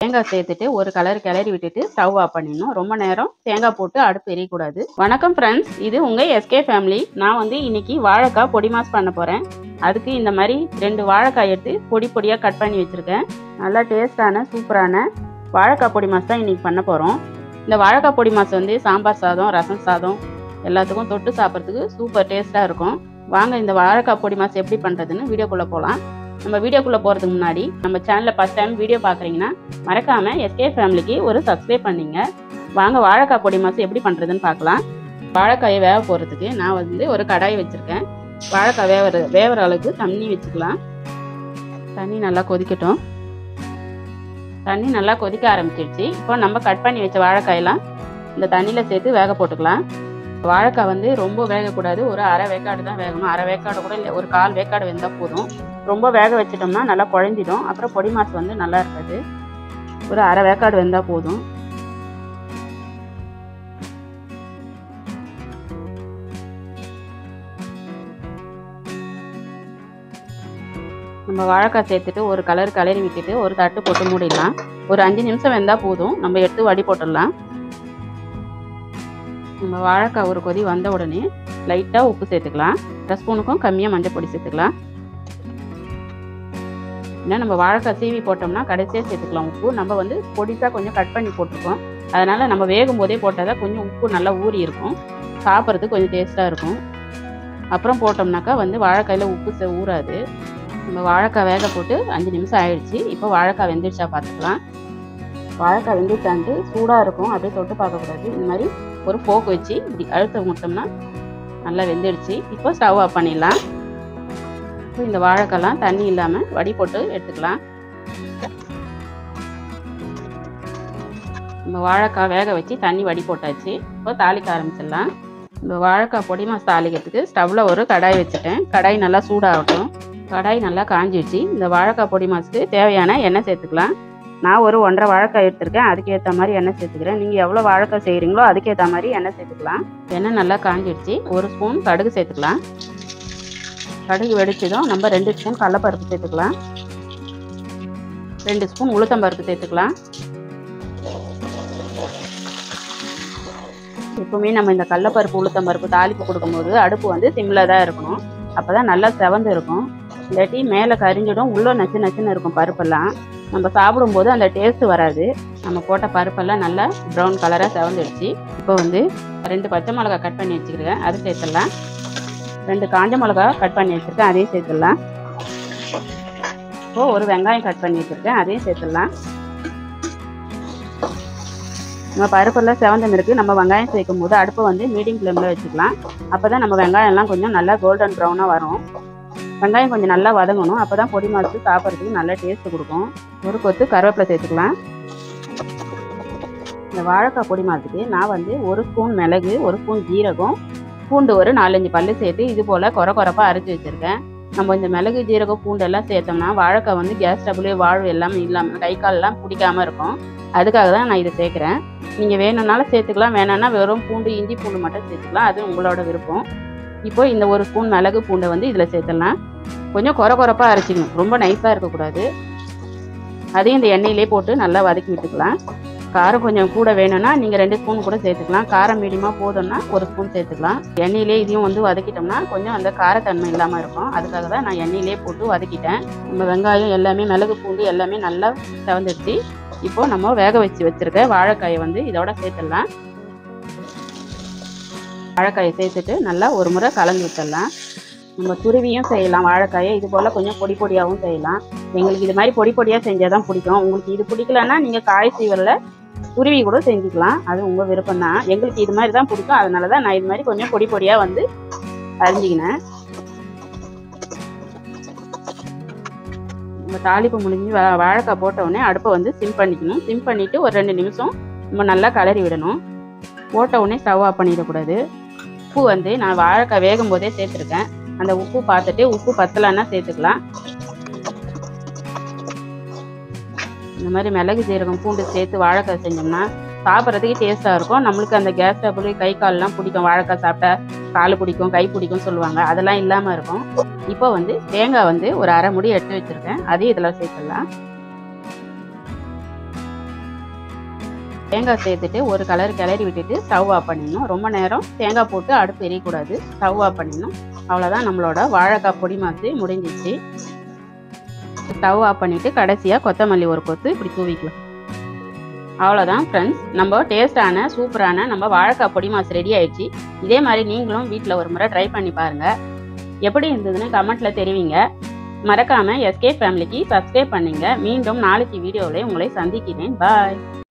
தேங்காய் சேர்த்துட்டு ஒரு கலர் கிளறி விட்டுட்டு ஸ்டவ் ஆஃப் பண்ணிடணும் ரொம்ப நேரம் தேங்காய் போட்டு அடுப்பு எரியக்கூடாது வணக்கம் ஃப்ரெண்ட்ஸ் இது உங்கள் எஸ்கே ஃபேமிலி நான் வந்து இன்னைக்கு வாழைக்காய் பொடி மாஸ் பண்ண போகிறேன் அதுக்கு இந்த மாதிரி ரெண்டு வாழைக்காய் எடுத்து பொடி பொடியாக கட் பண்ணி வச்சுருக்கேன் நல்லா டேஸ்டான சூப்பரான வாழைக்காய் பொடி மாஸ் தான் இன்றைக்கி பண்ண போகிறோம் இந்த வாழைக்காய் பொடி மாஸ் வந்து சாம்பார் சாதம் ரசம் சாதம் எல்லாத்துக்கும் தொட்டு சாப்பிட்றதுக்கு சூப்பர் டேஸ்ட்டாக இருக்கும் வாங்க இந்த வாழைக்காய் பொடி மாஸ் எப்படி பண்ணுறதுன்னு வீடியோக்குள்ளே போகலாம் நம்ம வீடியோக்குள்ளே போகிறதுக்கு முன்னாடி நம்ம சேனலில் ஃபஸ்ட் டைம் வீடியோ பார்க்குறீங்கன்னா மறக்காமல் எஸ்கே ஃபேமிலிக்கு ஒரு சப்ஸ்கிரைப் பண்ணிங்க வாங்க வாழைக்காய் பொடி மாசம் எப்படி பண்ணுறதுன்னு பார்க்கலாம் வாழைக்காயை வேக போகிறதுக்கு நான் வந்து ஒரு கடாய் வச்சுருக்கேன் வாழைக்காய் வேவற வேவற அளவுக்கு தண்ணி வச்சுக்கலாம் தண்ணி நல்லா கொதிக்கட்டும் தண்ணி நல்லா கொதிக்க ஆரம்பிச்சிருச்சு இப்போ நம்ம கட் பண்ணி வச்ச வாழைக்காயெல்லாம் இந்த தண்ணியில் சேர்த்து வேக போட்டுக்கலாம் வாழைக்காய் வந்து ரொம்ப வேகக்கூடாது ஒரு அரை வேக்காடு தான் வேகணும் அரை வேக்காடு கூட இல்லை ஒரு கால் வேக்காடு வெந்தால் போதும் ரொம்ப வேக வச்சிட்டோம்னா நல்லா குழஞ்சிடும் அப்புறம் பொடி மாசு வந்து நல்லா இருக்காது ஒரு அரை வேக்காடு வெந்தால் போதும் நம்ம வாழைக்காய் சேர்த்துட்டு ஒரு கலர் கலரி விட்டுட்டு ஒரு தட்டு போட்டு மூடிடலாம் ஒரு அஞ்சு நிமிஷம் வெந்தால் போதும் நம்ம எடுத்து வடி போட்டுடலாம் நம்ம வாழைக்காய் ஒரு கொதி வந்த உடனே லைட்டாக உப்பு சேர்த்துக்கலாம் அரை ஸ்பூனுக்கும் கம்மியாக மஞ்சள் பொடி சேர்த்துக்கலாம் ஏன்னா நம்ம வாழைக்காய் சீவி போட்டோம்னா கடைசியாக சேர்த்துக்கலாம் உப்பு நம்ம வந்து பொடிசாக கொஞ்சம் கட் பண்ணி போட்டிருக்கோம் அதனால் நம்ம வேகும் போதே போட்டால் தான் கொஞ்சம் உப்பு நல்லா ஊறி இருக்கும் சாப்பிட்றதுக்கு கொஞ்சம் டேஸ்ட்டாக இருக்கும் அப்புறம் போட்டோம்னாக்கா வந்து வாழைக்காயில் உப்பு சே ஊறாது நம்ம வாழைக்காய் வேக போட்டு அஞ்சு நிமிஷம் ஆயிடுச்சு இப்போ வாழைக்காய் வெந்துடுச்சா பார்த்துக்கலாம் வாழைக்காய் வெந்துச்சான்ட்டு சூடாக இருக்கும் அப்படியே தொட்டு பார்க்கக்கூடாது இந்த மாதிரி ஒரு போக்கு வச்சு இப்படி அழுத்த விட்டோம்னா நல்லா வெந்துடுச்சு இப்போ ஸ்டவ் ஆஃப் பண்ணிடலாம் இப்போ இந்த வாழைக்காய்லாம் தண்ணி இல்லாமல் வடி போட்டு எடுத்துக்கலாம் நம்ம வாழைக்காய் வேக வச்சு தண்ணி வடி போட்டாச்சு இப்போ தாளிக்க ஆரம்பிச்சிடலாம் இந்த வாழைக்காய் பொடி மாசு தாளிக்கிறதுக்கு ஸ்டவ்வில் ஒரு கடாய் வச்சுட்டேன் கடாய் நல்லா சூடாகட்டும் கடாய் நல்லா காஞ்சிடுச்சு இந்த வாழைக்காய் பொடி மாசுக்கு தேவையான எண்ணெய் சேர்த்துக்கலாம் நான் ஒரு ஒன்றரை வாழைக்காய் எடுத்திருக்கேன் அதுக்கேற்ற மாதிரி எண்ணெய் சேர்த்துக்கிறேன் நீங்கள் எவ்வளோ வாழைக்காய் செய்கிறீங்களோ அதுக்கேற்ற மாதிரி எண்ணெய் சேர்த்துக்கலாம் எண்ணெய் நல்லா காஞ்சிடுச்சு ஒரு ஸ்பூன் கடுகு சேர்த்துக்கலாம் கடுகு வெடிச்சதும் நம்ம ரெண்டு ஸ்பூன் கடலப்பருப்பு சேர்த்துக்கலாம் ரெண்டு ஸ்பூன் உளுத்தம்பருப்பு சேர்த்துக்கலாம் எப்பவுமே நம்ம இந்த கடலப்பருப்பு உளுத்தம்பருப்பு தாளிப்பு கொடுக்கும்போது அடுப்பு வந்து சிம்மில் தான் இருக்கணும் அப்போ தான் நல்லா செவந்து இருக்கும் இல்லாட்டி மேலே கரிஞ்சிடும் உள்ளே நச்சு நச்சுன்னு இருக்கும் பருப்பெல்லாம் நம்ம சாப்பிடும்போது அந்த டேஸ்ட்டு வராது நம்ம போட்ட பருப்பெல்லாம் நல்லா ப்ரௌன் கலராக செவந்துடுச்சு இப்போ வந்து ரெண்டு பச்சை மிளகா கட் பண்ணி வச்சுக்கிறேன் அதை சேர்த்துடலாம் ரெண்டு காஞ்ச மிளகா கட் பண்ணி வச்சுருக்கேன் அதையும் சேர்த்துடலாம் இப்போது ஒரு வெங்காயம் கட் பண்ணி வச்சுருக்கேன் அதையும் சேர்த்துடலாம் நம்ம பருப்பெல்லாம் செவந்தம் இருக்குது நம்ம வெங்காயம் சேர்க்கும் போது அடுப்பை வந்து மீடியம் ஃப்ளேமில் வச்சுக்கலாம் அப்போ தான் நம்ம வெங்காயம்லாம் கொஞ்சம் நல்லா கோல்டன் ப்ரௌனாக வரும் வெங்காயம் கொஞ்சம் நல்லா வதங்கணும் அப்போ தான் பொடி மாசு சாப்பிட்றதுக்கு நல்லா டேஸ்ட்டு கொடுக்கும் ஒரு கொத்து கருவேப்பிலை சேர்த்துக்கலாம் இந்த வாழைக்காய் பொடி மாசுக்கு நான் வந்து ஒரு ஸ்பூன் மிளகு ஒரு ஸ்பூன் ஜீரகம் பூண்டு ஒரு நாலஞ்சு பல்லு சேர்த்து இது போல் குறை குறைப்பாக அரைச்சி வச்சுருக்கேன் நம்ம இந்த மிளகு ஜீரகம் பூண்டு எல்லாம் சேர்த்தோம்னா வாழைக்காய் வந்து கேஸ் டபுள் வாழ்வு எல்லாமே இல்லாமல் கை கால்லாம் பிடிக்காம இருக்கும் அதுக்காக தான் நான் இதை சேர்க்குறேன் நீங்கள் வேணும்னாலும் சேர்த்துக்கலாம் வேணாம்னா வெறும் பூண்டு இஞ்சி பூண்டு மட்டும் சேர்த்துக்கலாம் அது உங்களோட விருப்பம் இப்போ இந்த ஒரு ஸ்பூன் மிளகு பூண்டை வந்து இதில் சேர்த்துடலாம் கொஞ்சம் குறை குறைப்பாக அரைச்சிக்கணும் ரொம்ப நைஸாக இருக்கக்கூடாது அதையும் இந்த எண்ணெயிலே போட்டு நல்லா வதக்கி விட்டுக்கலாம் காரம் கொஞ்சம் கூட வேணும்னா நீங்கள் ரெண்டு ஸ்பூன் கூட சேர்த்துக்கலாம் காரம் மீடியமாக போதும்னா ஒரு ஸ்பூன் சேர்த்துக்கலாம் எண்ணெயிலே இதையும் வந்து வதக்கிட்டோம்னா கொஞ்சம் அந்த காரத்தன்மை இல்லாமல் இருக்கும் அதுக்காக தான் நான் எண்ணெயிலே போட்டு வதக்கிட்டேன் நம்ம வெங்காயம் எல்லாமே மிளகு பூண்டு எல்லாமே நல்லா செவந்துடுச்சு இப்போ நம்ம வேக வச்சு வச்சுருக்க வாழைக்காயை வந்து இதோட சேர்த்துடலாம் வாழைக்காயை சேர்த்துட்டு நல்லா ஒரு முறை கலந்து விட்டுடலாம் நம்ம துருவியும் செய்யலாம் வாழைக்காயை இது போல் கொஞ்சம் பொடி பொடியாகவும் செய்யலாம் எங்களுக்கு இது மாதிரி பொடி பொடியாக செஞ்சால் தான் பிடிக்கும் உங்களுக்கு இது பிடிக்கலன்னா நீங்கள் காய் சீவலில் துருவி கூட செஞ்சுக்கலாம் அது உங்கள் விருப்பம் தான் எங்களுக்கு இது மாதிரி தான் பிடிக்கும் அதனால தான் நான் இது மாதிரி கொஞ்சம் பொடி பொடியாக வந்து அரிஞ்சிக்கினேன் நம்ம தாளிப்பு முடிஞ்சு வா வாழைக்காய் போட்ட உடனே அடுப்பை வந்து சிம் பண்ணிக்கணும் சிம் பண்ணிவிட்டு ஒரு ரெண்டு நிமிஷம் நம்ம நல்லா கலரி விடணும் போட்ட உடனே ஸ்டவ் ஆஃப் பண்ணிடக்கூடாது உப்பு வந்து நான் வாழைக்காய் வேகும் போதே சேர்த்துருக்கேன் அந்த உப்பு பார்த்துட்டு உப்பு பத்தலைன்னா சேர்த்துக்கலாம் இந்த மாதிரி மிளகு ஜீரகம் பூண்டு சேர்த்து வாழைக்காய் செஞ்சோம்னா சாப்பிட்றதுக்கு டேஸ்ட்டாக இருக்கும் நம்மளுக்கு அந்த கேஸ் டபுள் கை கால்லாம் பிடிக்கும் வாழைக்காய் சாப்பிட்டா கால் பிடிக்கும் கை பிடிக்கும் சொல்லுவாங்க அதெல்லாம் இல்லாமல் இருக்கும் இப்போ வந்து தேங்காய் வந்து ஒரு அரை முடி எடுத்து வச்சுருக்கேன் அதையும் இதில் சேர்த்துடலாம் தேங்காய் சேர்த்துட்டு ஒரு கலர் கிளறி விட்டுட்டு ஸ்டவ் ஆஃப் பண்ணிடணும் ரொம்ப நேரம் தேங்காய் போட்டு அடுப்பு எரியக்கூடாது ஸ்டவ் ஆஃப் பண்ணிடணும் அவ்வளோதான் நம்மளோட வாழைக்காய் பொடி மாசு முடிஞ்சிச்சு ஸ்டவ் ஆஃப் பண்ணிவிட்டு கடைசியாக கொத்தமல்லி ஒரு கொத்து இப்படி தூவிக்கலாம் அவ்வளோதான் ஃப்ரெண்ட்ஸ் நம்ம டேஸ்டான சூப்பரான நம்ம வாழைக்காய் பொடி மாசு ரெடி ஆயிடுச்சு இதே மாதிரி நீங்களும் வீட்டில் ஒரு முறை ட்ரை பண்ணி பாருங்கள் எப்படி இருந்ததுன்னு கமெண்ட்டில் தெரிவிங்க மறக்காமல் எஸ்கே ஃபேமிலிக்கு சப்ஸ்கிரைப் பண்ணுங்க மீண்டும் நாளைக்கு வீடியோவில் உங்களை சந்திக்கிறேன் பாய்